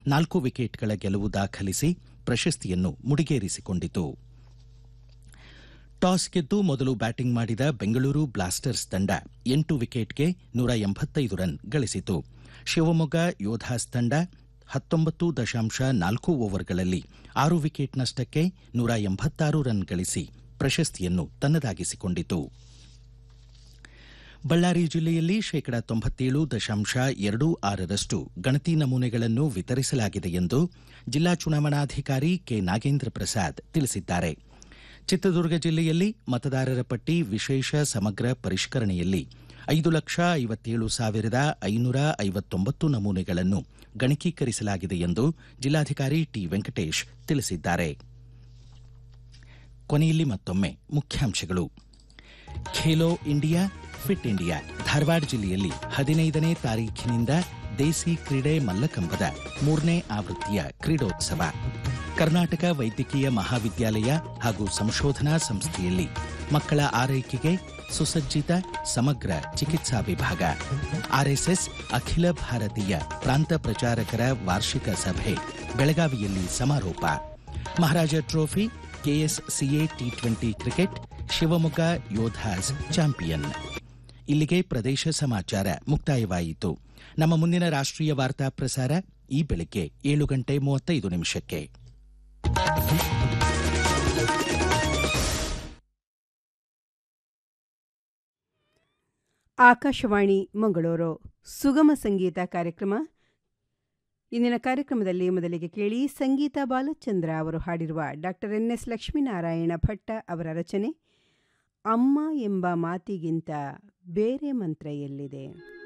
ನಾಲ್ಕು ವಿಕೆಟ್ಗಳ ಗೆಲುವು ದಾಖಲಿಸಿ ಪ್ರಶಸ್ತಿಯನ್ನು ಮುಡಿಗೇರಿಸಿಕೊಂಡಿತು ಟಾಸ್ ಗೆದ್ದು ಮೊದಲು ಬ್ಯಾಟಿಂಗ್ ಮಾಡಿದ ಬೆಂಗಳೂರು ಬ್ಲಾಸ್ಟರ್ಸ್ ತಂಡ ಎಂಟು ವಿಕೆಟ್ಗೆ ನೂರ ಎಂಬತ್ತೈದು ರನ್ ಗಳಿಸಿತು ಶಿವಮೊಗ್ಗ ಯೋಧಾಸ್ ತಂಡ ಹತ್ತೊಂಬತ್ತು ದಶಾಂಶ ನಾಲ್ಕು ಓವರ್ಗಳಲ್ಲಿ ಆರು ವಿಕೆಟ್ ನಷ್ಟಕ್ಕೆ ನೂರ ಎಂಬತ್ತಾರು ರನ್ ಗಳಿಸಿ ಪ್ರಶಸ್ತಿಯನ್ನು ತನ್ನದಾಗಿಸಿಕೊಂಡಿತು ಬಳ್ಳಾರಿ ಜಿಲ್ಲೆಯಲ್ಲಿ ಶೇಕಡ ತೊಂಬತ್ತೇಳು ದಶಾಂಶ ಎರಡು ಆರರಷ್ಟು ಗಣತಿ ನಮೂನೆಗಳನ್ನು ವಿತರಿಸಲಾಗಿದೆ ಎಂದು ಜಿಲ್ಲಾ ಚುನಾವಣಾಧಿಕಾರಿ ಕೆ ನಾಗೇಂದ್ರ ಪ್ರಸಾದ್ ತಿಳಿಸಿದ್ದಾರೆ ಚಿತ್ರದುರ್ಗ ಜಿಲ್ಲೆಯಲ್ಲಿ ಮತದಾರರ ಪಟ್ಟಿ ವಿಶೇಷ ಸಮಗ್ರ ಪರಿಷ್ಕರಣೆಯಲ್ಲಿ ಐದು ಲಕ್ಷ ಐವತ್ತೇಳು ಸಾವಿರದ ಐನೂರ ಐವತ್ತೊಂಬತ್ತು ನಮೂನೆಗಳನ್ನು ಗಣಕೀಕರಿಸಲಾಗಿದೆ ಎಂದು ಜಿಲ್ಲಾಧಿಕಾರಿ ಟಿ ವೆಂಕಟೇಶ್ ತಿಳಿಸಿದ್ದಾರೆ ಕೊನೆಯಲ್ಲಿ ಮತ್ತೊಮ್ಮೆ ಮುಖ್ಯಾಂಶಗಳು Khelo India fit India Dharwad ಜಿಲ್ಲೆಯಲ್ಲಿ ಹದಿನೈದನೇ ತಾರೀಖಿನಿಂದ ದೇಸಿ ಕ್ರೀಡೆ ಮಲ್ಲಕಂಬದ ಮೂರನೇ ಆವೃತ್ತಿಯ ಕ್ರೀಡೋತ್ಸವ ಕರ್ನಾಟಕ ವೈದ್ಯಕೀಯ ಮಹಾವಿದ್ಯಾಲಯ ಹಾಗೂ ಸಂಶೋಧನಾ ಸಂಸ್ಥೆಯಲ್ಲಿ ಮಕ್ಕಳ ಆರೈಕೆಗೆ ಸುಸಜ್ಜಿತ ಸಮಗ್ರ ಚಿಕಿತ್ಸಾ ವಿಭಾಗ ಆರ್ಎಸ್ಎಸ್ ಅಖಿಲ ಭಾರತೀಯ ಪ್ರಾಂತ ಪ್ರಚಾರಕರ ವಾರ್ಷಿಕ ಸಭೆ ಬೆಳಗಾವಿಯಲ್ಲಿ ಸಮಾರೋಪ Maharaja trophy KSCA T twenty cricket Shivamogga Yodhas champion ಇಲ್ಲಿಗೆ ಪ್ರದೇಶ ಸಮಾಚಾರ ಮುಕ್ತಾಯವಾಯಿತು ನಮ್ಮ ಮುಂದಿನ ರಾಷ್ಟ್ರೀಯ ವಾರ್ತಾ ಪ್ರಸಾರ ಈ ಬೆಳಗ್ಗೆ ಏಳು ಗಂಟೆ ಮೂವತ್ತೈದು ನಿಮಿಷಕ್ಕೆ ಆಕಾಶವಾಣಿ ಮಂಗಳೂರು ಸುಗಮ ಸಂಗೀತ ಕಾರ್ಯಕ್ರಮ ಇಂದಿನ ಕಾರ್ಯಕ್ರಮದಲ್ಲಿ ಮೊದಲಿಗೆ ಕೇಳಿ ಸಂಗೀತ ಬಾಲಚಂದ್ರ ಅವರು ಹಾಡಿರುವ doctor N S Lakshminarayana Bhatta ಅವರ ರಚನೆ ಅಮ್ಮ ಎಂಬ ಮಾತಿಗಿಂತ ಬೇರೆ ಮಂತ್ರ ಎಲ್ಲಿದೆ